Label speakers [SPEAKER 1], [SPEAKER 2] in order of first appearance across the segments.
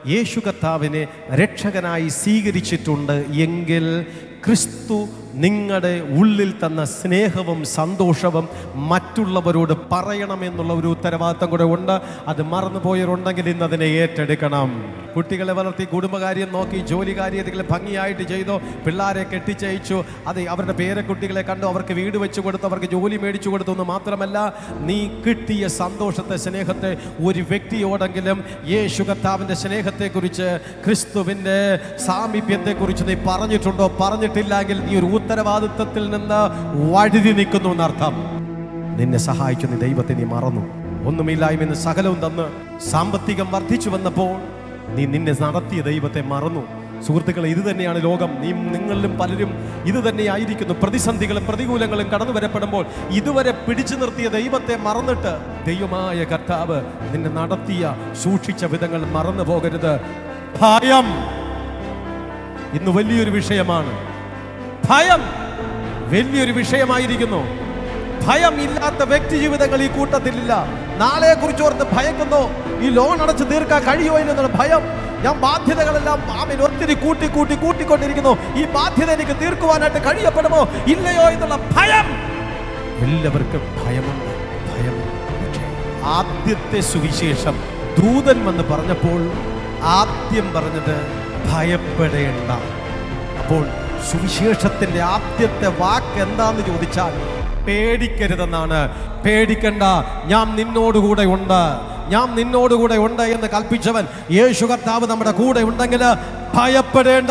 [SPEAKER 1] യേശു കർത്താവിനെ രക്ഷകനായി സ്വീകരിച്ചിട്ടുണ്ട് എങ്കിൽ ക്രിസ്തു നിങ്ങളുടെ ഉള്ളിൽ തന്ന സ്നേഹവും സന്തോഷവും മറ്റുള്ളവരോട് പറയണമെന്നുള്ള ഒരു ഉത്തരവാദിത്തം കൂടെ ഉണ്ട് അത് മറന്നുപോയവരുണ്ടെങ്കിൽ ഇന്ന് അതിനെ ഏറ്റെടുക്കണം കുട്ടികളെ വളർത്തി കുടുംബകാര്യം നോക്കി ജോലി കാര്യത്തിൽ ഭംഗിയായിട്ട് ചെയ്തു പിള്ളേരെ കെട്ടിച്ചയച്ചു അത് അവരുടെ പേരക്കുട്ടികളെ കണ്ടു അവർക്ക് വീട് വെച്ച് കൊടുത്തു അവർക്ക് ജോലി മേടിച്ചു കൊടുത്തു എന്ന് മാത്രമല്ല നീ കിട്ടിയ സന്തോഷത്തെ സ്നേഹത്തെ ഒരു വ്യക്തിയോടെങ്കിലും യേശു കർത്താവിൻ്റെ സ്നേഹത്തെക്കുറിച്ച് ക്രിസ്തുവിൻ്റെ സാമീപ്യത്തെക്കുറിച്ച് നീ പറഞ്ഞിട്ടുണ്ടോ പറഞ്ഞിട്ടില്ലെങ്കിൽ നീ ഒരു ഉത്തരവാദിത്വത്തിൽ നിന്ന് വഴുതി നിൽക്കുന്നു എന്നർത്ഥം നിന്നെ സഹായിച്ചു നീ ദൈവത്തെ നീ മറന്നു ഒന്നുമില്ലായ്മെന്ന് സകലവും തന്ന് സാമ്പത്തികം വർദ്ധിച്ചു വന്നപ്പോൾ നീ നിന്നെ നടത്തിയ ദൈവത്തെ മറന്നു സുഹൃത്തുക്കളെ ഇത് തന്നെയാണ് ലോകം നീ നിങ്ങളിലും പലരും ഇത് തന്നെയായിരിക്കുന്നു പ്രതിസന്ധികളും പ്രതികൂലങ്ങളും കടന്നു വരപ്പെടുമ്പോൾ ഇതുവരെ പിടിച്ചു നിർത്തിയ ദൈവത്തെ മറന്നിട്ട് ദൈവമായ കർത്താവ് നിന്നെ നടത്തിയ സൂക്ഷിച്ച വിധങ്ങൾ മറന്നു പോകരുത് ഭയം ഇന്ന് വലിയൊരു വിഷയമാണ് ഭയം വലിയൊരു വിഷയമായിരിക്കുന്നു ഭയം ഇല്ലാത്ത വ്യക്തി ജീവിതങ്ങൾ ഈ കൂട്ടത്തിലില്ല നാളെ കുറിച്ച് ഓർത്ത് ഭയക്കുന്നു ഈ ലോൺ അടച്ച് തീർക്കാൻ കഴിയുമോ എന്നുള്ള ഭയം ഞാൻ ബാധ്യതകളെല്ലാം ആമീൻ ഒത്തിരി കൂട്ടി കൂട്ടി കൂട്ടിക്കൊണ്ടിരിക്കുന്നു ഈ ബാധ്യത എനിക്ക് തീർക്കുവാനായിട്ട് കഴിയപ്പെടുമോ ഇല്ലയോ എന്നുള്ള ഭയം എല്ലാവർക്കും ഭയമുണ്ട് ഭയം പക്ഷേ ആദ്യത്തെ സുവിശേഷം ദൂതൻ വന്ന് പറഞ്ഞപ്പോൾ ആദ്യം പറഞ്ഞത് ഭയപ്പെടേണ്ട അപ്പോൾ സുവിശേഷത്തിന്റെ ആദ്യത്തെ വാക്ക് എന്താന്ന് ചോദിച്ചാൽ പേടിക്കരുതെന്നാണ് പേടിക്കണ്ട ഞാൻ നിന്നോടുകൂടെ ഉണ്ട് ഞാൻ നിന്നോടുകൂടെ ഉണ്ട് എന്ന് കൽപ്പിച്ചവൻ യേശു കർത്താവ് നമ്മുടെ കൂടെ ഉണ്ടെങ്കിൽ ഭയപ്പെടേണ്ട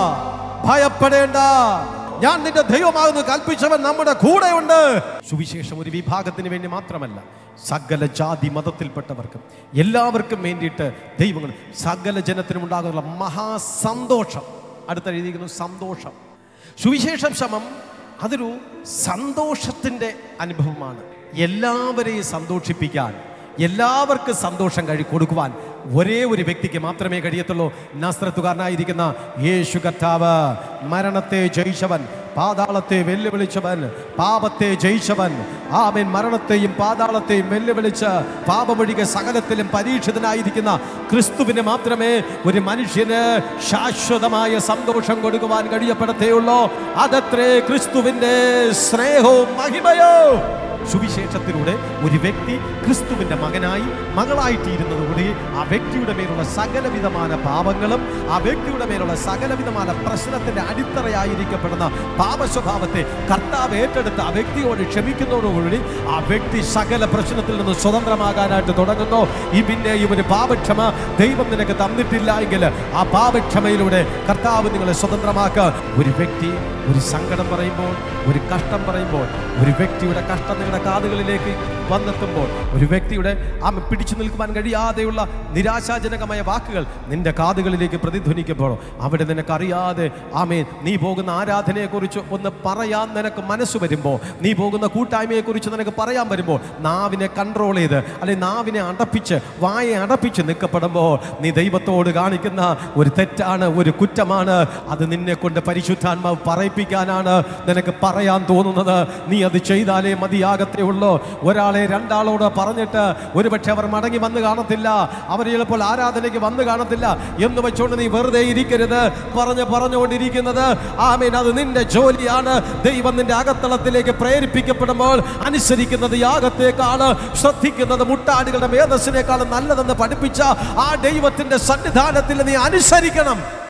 [SPEAKER 1] ഭയപ്പെടേണ്ട ഞാൻ നിന്റെ ദൈവമാകുന്നു കൽപ്പിച്ചവൻ നമ്മുടെ കൂടെയുണ്ട് സുവിശേഷം ഒരു വിഭാഗത്തിന് വേണ്ടി മാത്രമല്ല സകല ജാതി മതത്തിൽപ്പെട്ടവർക്കും എല്ലാവർക്കും വേണ്ടിയിട്ട് ദൈവങ്ങൾ സകല ജനത്തിനും ഉണ്ടാകുന്ന മഹാസന്തോഷം അടുത്ത എഴുതിയിരിക്കുന്നു സന്തോഷം സുവിശേഷം ശ്രമം അതൊരു സന്തോഷത്തിൻ്റെ അനുഭവമാണ് എല്ലാവരെയും സന്തോഷിപ്പിക്കാൻ എല്ലാവർക്കും സന്തോഷം കഴി കൊടുക്കുവാൻ ഒരേ ഒരു വ്യക്തിക്ക് മാത്രമേ കഴിയത്തുള്ളൂ നസ്രത്തുകാരനായിരിക്കുന്ന യേശു കർത്താവ് മരണത്തെ ജയിച്ചവൻ പാതാളത്തെ വെല്ലുവിളിച്ചവൻ പാപത്തെ ജയിച്ചവൻ ആമൻ മരണത്തെയും പാതാളത്തെയും വെല്ലുവിളിച്ച് പാപമൊഴികെ സകലത്തിലും പരീക്ഷിതനായിരിക്കുന്ന ക്രിസ്തുവിന് മാത്രമേ ഒരു മനുഷ്യന് ശാശ്വതമായ സന്തോഷം കൊടുക്കുവാൻ കഴിയപ്പെടത്തേയുള്ളൂ അതത്രേ ക്രിസ്തുവിന്റെ സ്നേഹവും മഹിമയോ സുവിശേഷത്തിലൂടെ ഒരു വ്യക്തി ക്രിസ്തുവിന്റെ മകനായി മകളായിത്തീരുന്നതോടെ ആ വ്യക്തിയുടെ മേലുള്ള സകലവിധമായ പാപങ്ങളും ആ വ്യക്തിയുടെ മേലുള്ള സകലവിധമായ പ്രശ്നത്തിന്റെ അടിത്തറയായിരിക്കപ്പെടുന്ന പാപസ്വഭാവത്തെ കർത്താവ് ഏറ്റെടുത്ത് ആ വ്യക്തിയോട് ക്ഷമിക്കുന്നതോടുകൂടി ആ വ്യക്തി സകല പ്രശ്നത്തിൽ നിന്ന് സ്വതന്ത്രമാകാനായിട്ട് തുടങ്ങുന്നു ഈ പിന്നെയും ഒരു പാപക്ഷമ ദൈവം നിനക്ക് തന്നിട്ടില്ല എങ്കിൽ ആ പാപക്ഷമയിലൂടെ കർത്താവ് നിങ്ങളെ സ്വതന്ത്രമാക്കുക ഒരു വ്യക്തി ഒരു സങ്കടം പറയുമ്പോൾ ഒരു കഷ്ടം പറയുമ്പോൾ ഒരു വ്യക്തിയുടെ കഷ്ടം നിങ്ങളുടെ കാതുകളിലേക്ക് വന്നെത്തുമ്പോൾ ഒരു വ്യക്തിയുടെ ആ പിടിച്ചു നിൽക്കുവാൻ കഴിയാതെയുള്ള നിരാശാജനകമായ വാക്കുകൾ നിന്റെ കാതുകളിലേക്ക് പ്രതിധ്വനിക്കുമ്പോൾ അവിടെ നിനക്കറിയാതെ ആമേ നീ പോകുന്ന ആരാധനയെക്കുറിച്ച് ഒന്ന് പറയാൻ നിനക്ക് മനസ്സ് വരുമ്പോൾ നീ പോകുന്ന കൂട്ടായ്മയെക്കുറിച്ച് നിനക്ക് പറയാൻ വരുമ്പോൾ നാവിനെ കൺട്രോൾ ചെയ്ത് അല്ലെങ്കിൽ നാവിനെ അടപ്പിച്ച് വായെ അടപ്പിച്ച് നിൽക്കപ്പെടുമ്പോൾ നീ ദൈവത്തോട് കാണിക്കുന്ന ഒരു തെറ്റാണ് ഒരു കുറ്റമാണ് അത് നിന്നെ കൊണ്ട് പരിശുദ്ധാത്മാവ് പറയിപ്പിക്കാനാണ് നിനക്ക് പറയാൻ തോന്നുന്നത് നീ അത് ചെയ്താലേ മതിയാകത്തേ ഉള്ളൂ ഒരാളെ രണ്ടാളോട് പറഞ്ഞിട്ട് ഒരുപക്ഷെ അവർ മടങ്ങി വന്ന് കാണത്തില്ല അവർ ചിലപ്പോൾ ആരാധനയ്ക്ക് വന്ന് കാണത്തില്ല എന്ന് വെച്ചുകൊണ്ട് നീ വെറുതെ ഇരിക്കരുത് പറഞ്ഞ് പറഞ്ഞുകൊണ്ടിരിക്കുന്നത് ആമീൻ അത് നിന്റെ ജോലിയാണ് ദൈവം നിന്റെ അകത്തളത്തിലേക്ക് പ്രേരിപ്പിക്കപ്പെടുമ്പോൾ അനുസരിക്കുന്നത് യാഗത്തേക്കാള് ശ്രദ്ധിക്കുന്നത് മുട്ടാടുകളുടെ മേധസ്സിനേക്കാളും നല്ലതെന്ന് പഠിപ്പിച്ച ആ ദൈവത്തിന്റെ സന്നിധാനത്തിൽ നീ അനുസരിക്കണം